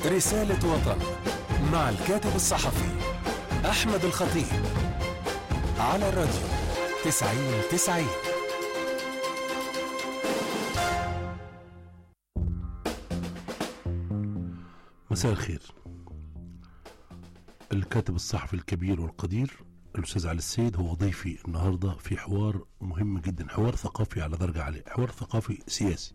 رسالة وطن مع الكاتب الصحفي أحمد الخطيب على الراديو تسعين تسعين مساء الخير الكاتب الصحفي الكبير والقدير الأستاذ علي السيد هو ضيفي النهاردة في حوار مهم جدا حوار ثقافي على درجة عالية حوار ثقافي سياسي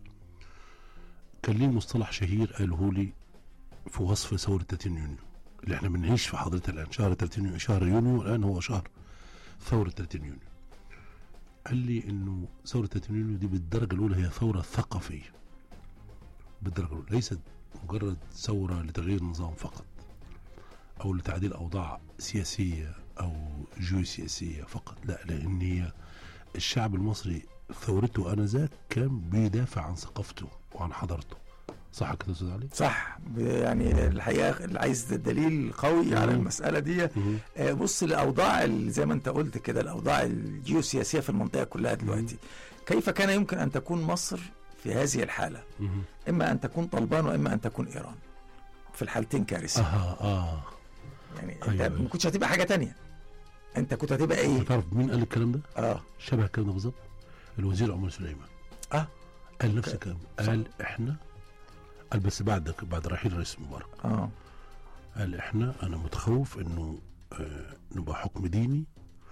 كان ليه مصطلح شهير قاله لي في وصف ثورة 30 يونيو اللي احنا بنعيش في حضرتها الآن شهر 30 يونيو شهر يونيو الآن هو شهر ثورة 30 يونيو قال لي انه ثورة 30 يونيو دي بالدرجة الأولى هي ثورة ثقافية بالدرجة الأولى ليست مجرد ثورة لتغيير نظام فقط أو لتعديل أوضاع سياسية أو جيوسياسية فقط لا لأن هي الشعب المصري ثورته آنذاك كان بيدافع عن ثقافته وعن حضارته صح كده يا أستاذ علي؟ صح ب- يعني الحقيقه اللي عايز دليل قوي على مم. المساله دي مم. آه، بص الاوضاع ال- زي ما انت قلت كده الاوضاع الجيوسياسيه في المنطقه كلها دلوقتي كيف كان يمكن ان تكون مصر في هذه الحاله مم. اما ان تكون طلبان واما ان تكون ايران في الحالتين كارثه آه آه يعني انت أيوة. ما كنتش هتبقى حاجه تانية انت كنت هتبقى ايه تعرف مين قال الكلام ده؟ اه شبه الكلام ده بالظبط الوزير عمر سليمان اه قال نفس الكلام قال احنا قال بس بعد بعد رحيل الرئيس مبارك اه قال احنا انا متخوف انه آه نبقى حكم ديني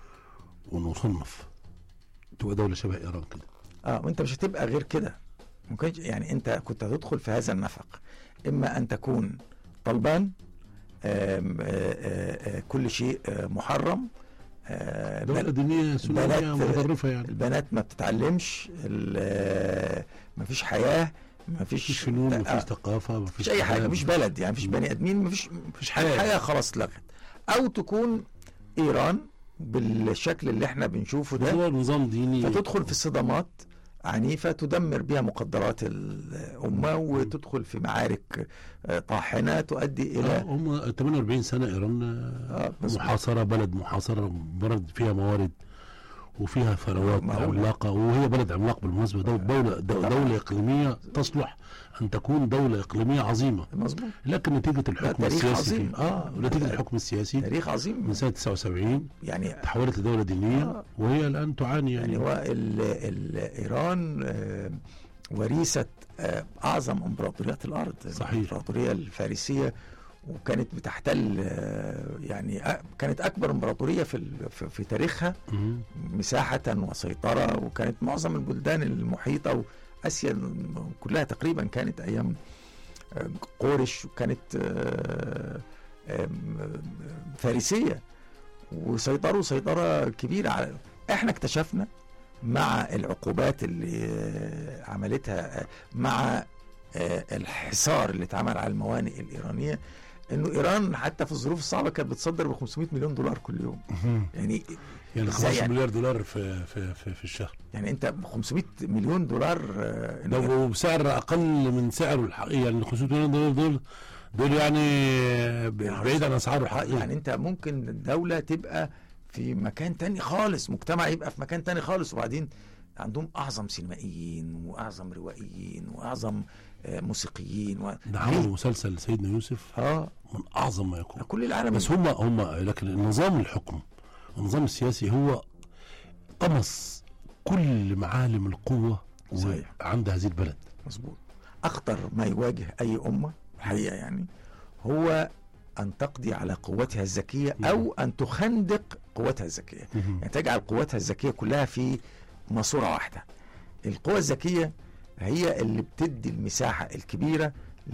ونصنف تبقى دوله شبه ايران كده اه وانت مش هتبقى غير كده ما كنتش يعني انت كنت هتدخل في هذا النفق اما ان تكون طلبان آم، آه، آه، آه، كل شيء آه، محرم آه، دوله بل- دينيه سنيه بلد- متطرفه يعني البنات ما بتتعلمش ال- آه، مفيش حياه مفيش مفيش فنون آه، مفيش ثقافه مفيش مفيش اي حاجه كلام. مفيش بلد يعني مفيش بني ادمين مفيش مفيش حياه الحياه خلاص اتلغت او تكون ايران بالشكل اللي احنا بنشوفه ده هو نظام ديني فتدخل في صدامات عنيفة تدمر بها مقدرات الأمة وتدخل في معارك آه، طاحنة تؤدي آه، إلى هم 48 سنه ايران آه، آه، مظبوط. محاصره بلد محاصره بلد فيها موارد وفيها ثروات معقولة. عملاقه وهي بلد عملاق بالمناسبه دو- دوله دو- دوله اقليميه تصلح ان تكون دوله اقليميه عظيمه مظبوط لكن نتيجه الحكم تاريخ السياسي عظيم. فيه- اه ونتيجه الحكم السياسي تاريخ من عظيم سنه 79 يعني تحولت لدوله دينيه آه. وهي الان تعاني يعني, يعني هو ال- ال- إيران آه، وريثة آه، أعظم إمبراطوريات الأرض صحيح. الإمبراطورية الفارسية وكانت بتحتل آه، يعني أ- كانت أكبر إمبراطورية في ال- في- في تاريخها مم. مساحة وسيطرة وكانت معظم البلدان المحيطة وآسيا كلها تقريبا كانت أيام آه، قورش وكانت آه، آم، فارسية وسيطروا سيطرة كبيرة على احنا اكتشفنا مع العقوبات اللي آه، عملتها آه، مع آه، الحصار اللي اتعمل على الموانئ الإيرانية انه ايران حتى في الظروف الصعبه كانت بتصدر ب 500 مليون دولار كل يوم مم. يعني يعني إزاي 15 يعني؟ مليار دولار في في في, في الشهر يعني انت ب 500 مليون دولار آه، إن- لو بسعر اقل من سعره الحقيقي يعني 500 مليون دولار دول دول يعني بعيد عن اسعاره الحقيقيه يعني انت ممكن دولة تبقى في مكان تاني خالص مجتمع يبقى في مكان تاني خالص وبعدين عندهم اعظم سينمائيين واعظم روائيين واعظم آه، موسيقيين و... ده عملوا مسلسل سيدنا يوسف اه من اعظم ما يكون كل العالم بس هم هم لكن النظام الحكم النظام السياسي هو طمس كل معالم القوه صحيح. عند هذه البلد مظبوط اخطر ما يواجه اي امه الحقيقه يعني هو ان تقضي على قوتها الذكيه او ان تخندق قوتها الذكيه مهم. يعني تجعل قوتها الذكيه كلها في ماسوره واحده القوة الذكية هي اللي بتدي المساحة الكبيرة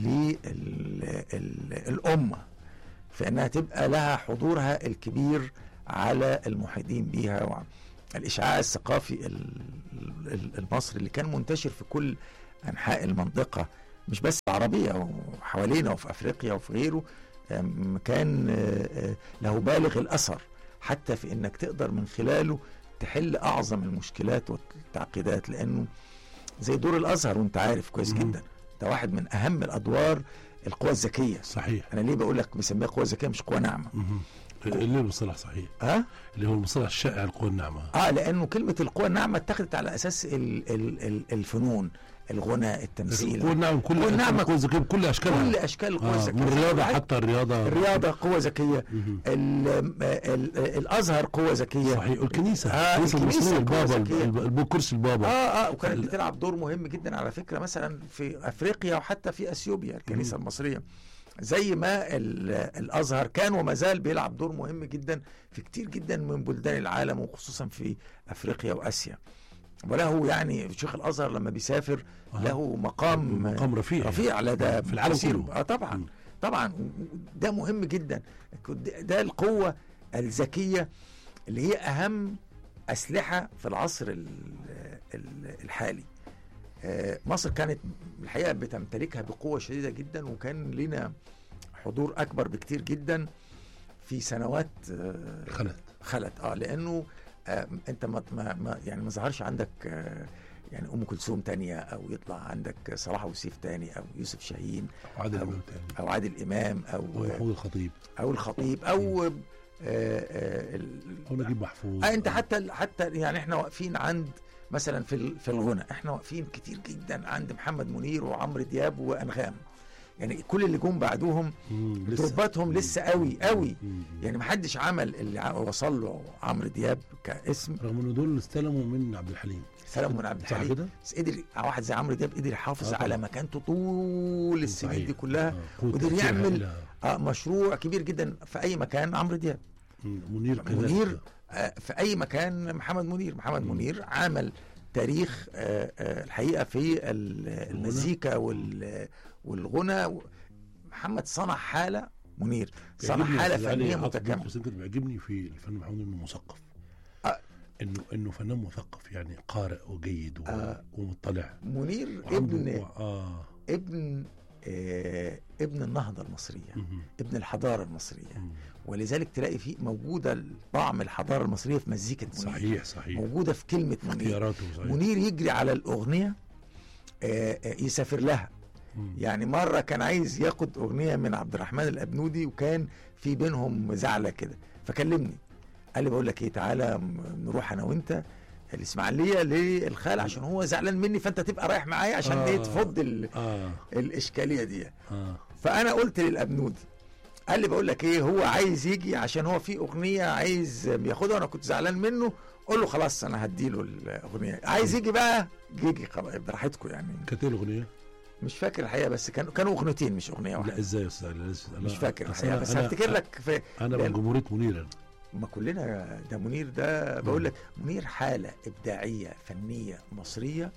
للأمة في أنها تبقى لها حضورها الكبير على المحيطين بيها وع- الإشعاع الثقافي ال- ال- المصري اللي كان منتشر في كل أنحاء المنطقة مش بس العربية وحوالينا وفي أفريقيا وفي غيره أم، كان آه، آه، له بالغ الأثر حتى في أنك تقدر من خلاله تحل أعظم المشكلات والتعقيدات لأنه زي دور الأزهر وأنت عارف كويس مم. جدا ده واحد من أهم الأدوار القوى الذكية صحيح أنا ليه بقول لك مسميها قوة ذكية مش قوة ناعمة مهم. اللي هو المصطلح صحيح ها؟ اللي هو المصطلح الشائع القوى الناعمه اه لانه كلمه القوى الناعمه اتخذت على اساس ال ال ال الفنون الغنى التمثيل كل نعم كل كل نعم. قوة ذكية بكل اشكالها كل اشكال القوى آه الذكيه من الرياضة صحيح. حتى الرياضة الرياضه قوه ذكيه مهم. ال- ال- الازهر قوه ذكيه صحيح الكنيسة آه، الكنيسة الكنيسة المصرية قوة البابا ذكية. الب- الب- كرسي البابا اه اه وكانت ال- بتلعب دور مهم جدا على فكره مثلا في افريقيا وحتى في اثيوبيا الكنيسه المصريه زي ما ال- الازهر كان وما زال بيلعب دور مهم جدا في كتير جدا من بلدان العالم وخصوصا في افريقيا واسيا وله يعني شيخ الازهر لما بيسافر آه. له مقام مقام رفيع رفيع لدى في العالم كثير- كله. اه طبعا مم. طبعا ده مهم جدا ده القوه الذكيه اللي هي اهم اسلحه في العصر ال- ال- الحالي آه، مصر كانت الحقيقه بتمتلكها بقوه شديده جدا وكان لنا حضور اكبر بكتير جدا في سنوات آه، خلت خلت اه لانه آه انت ما ما ما- يعني ما ظهرش عندك آه يعني ام كلثوم تانية او يطلع عندك صلاح وسيف تاني او يوسف شاهين وعادل أو- امام تاني او عادل امام او ومحمود الخطيب او الخطيب او آه آه ال- او نجيب محفوظ آه انت حتى حتى يعني احنا واقفين عند مثلا في ال- في الغنى احنا واقفين كتير جدا عند محمد منير وعمرو دياب وانغام يعني كل اللي جم بعدهم مم، لسه. دروباتهم لسه قوي قوي مم. يعني ما حدش عمل اللي ع- وصل له عمرو دياب كاسم رغم ان دول استلموا من عبد الحليم سلام من عبد صح الحليم كده؟ بس قدر واحد زي عمرو دياب قدر يحافظ آه على طبعا. مكانته طول السنين صحيح. دي كلها آه، قوة قدر تأثيرها يعمل إلى- آه مشروع كبير جدا في اي مكان عمرو دياب مم، منير كذلك. منير آه في اي مكان محمد منير محمد مم. منير عمل تاريخ آه آه الحقيقه في ال- المزيكا وال- والغنى محمد صنع حاله منير صنع بيعجبني حاله أستاذ علي فنيه عاطف متكامله بس انت بيعجبني في الفن محمود انه مثقف آه. انه انه فنان مثقف يعني قارئ وجيد و... آه. ومطلع منير وعنده- ابن اه ابن آه ابن النهضه المصريه مهم. ابن الحضاره المصريه مم. ولذلك تلاقي فيه موجوده طعم الحضاره المصريه في مزيكه منير صحيح صحيح موجوده في كلمه منير اختياراته صحيح منير يجري على الاغنيه آه، آه، يسافر لها مم. يعني مره كان عايز ياخد اغنيه من عبد الرحمن الابنودي وكان في بينهم زعله كده فكلمني قال لي بقول لك ايه تعالى م- نروح انا وانت الاسماعيليه للخال عشان هو زعلان مني فانت تبقى رايح معايا عشان آه. ايه تفض ال- اه الاشكاليه دي اه فانا قلت للابنودي قال لي بقول لك ايه هو عايز يجي عشان هو في اغنيه عايز ياخدها وانا كنت زعلان منه قول له خلاص انا هديله الاغنيه عايز يجي بقى يجي خلاص براحتكم يعني كانت ايه الاغنيه؟ مش فاكر الحقيقه بس كانوا كانوا اغنيتين مش اغنيه لا واحده ازاي يا استاذ علي؟ لازم- أنا- مش فاكر أصل الحقيقه أنا- بس أنا- هفتكر لك في انا لأن- من جمهوريه منير أنا. ما كلنا ده منير ده بقول لك منير حاله ابداعيه فنيه مصريه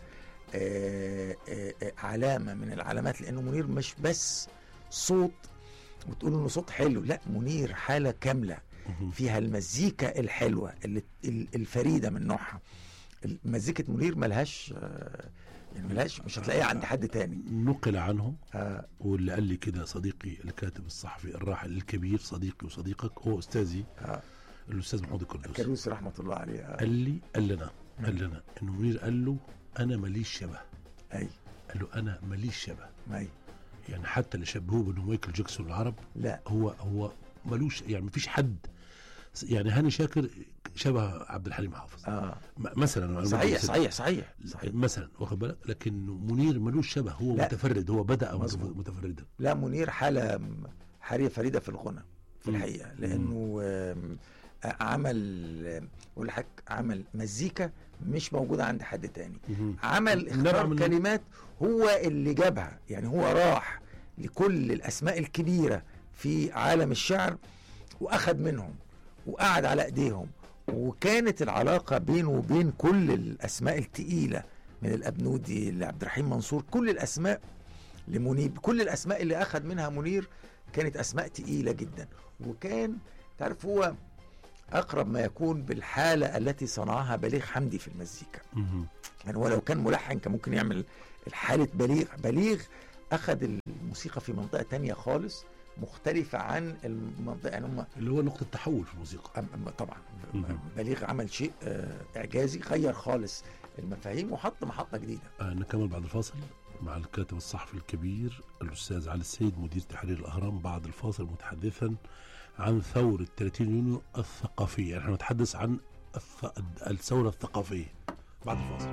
آه، آه، آه، علامه من العلامات لانه منير مش بس صوت وتقول انه صوت حلو لا منير حاله كامله مهم. فيها المزيكا الحلوه اللي ال- الفريده من نوعها مزيكه منير ملهاش آه، يعني ملهاش مش هتلاقيها عند حد تاني نقل عنه آه، واللي قال لي كده صديقي الكاتب الصحفي الراحل الكبير صديقي وصديقك هو استاذي آه، الاستاذ محمود القدوس كروسي رحمه الله عليه آه، قال لي قال لنا قال لنا انه منير قال له انا ماليش شبه اي قال له انا ماليش شبه اي يعني حتى اللي شبهوه بانه مايكل جاكسون العرب لا هو هو ملوش يعني مفيش حد يعني هاني شاكر شبه عبد الحليم حافظ اه م- مثلا أنا بقول صحيح مثلاً. صحيح صحيح صحيح مثلا واخد بالك لكن منير ملوش شبه هو لا. متفرد هو بدا مظبوط. متفردا لا منير حالة حالية فريدة في الغنى في مم. الحقيقة لأنه آم، عمل آم، أقول لحضرتك عمل مزيكا مش موجودة عند حد تاني مهم. عمل نبع اختار من- كلمات هو اللي جابها يعني هو راح لكل الأسماء الكبيرة في عالم الشعر وأخذ منهم وقعد على إيديهم وكانت العلاقة بينه وبين كل الأسماء التقيلة من الأبنودي لعبد الرحيم منصور كل الأسماء لمنيب كل الأسماء اللي أخذ منها منير كانت أسماء تقيلة جدا وكان تعرف هو أقرب ما يكون بالحالة التي صنعها بليغ حمدي في المزيكا مهم. يعني هو لو كان ملحن كان ممكن يعمل الحالة بليغ بليغ أخذ الموسيقى في منطقة تانية خالص مختلفة عن المنطقة يعني هم اللي هو نقطه تحول في الموسيقى أم- أم- طبعا مهم. بليغ عمل شيء آه، إعجازي غير خالص المفاهيم وحط محطة جديدة آه نكمل بعد الفاصل مع الكاتب الصحفي الكبير الأستاذ علي السيد مدير تحرير الأهرام بعد الفاصل متحدثا عن ثورة 30 يونيو الثقافية نحن نتحدث عن الث... الثورة الثقافية بعد الفاصل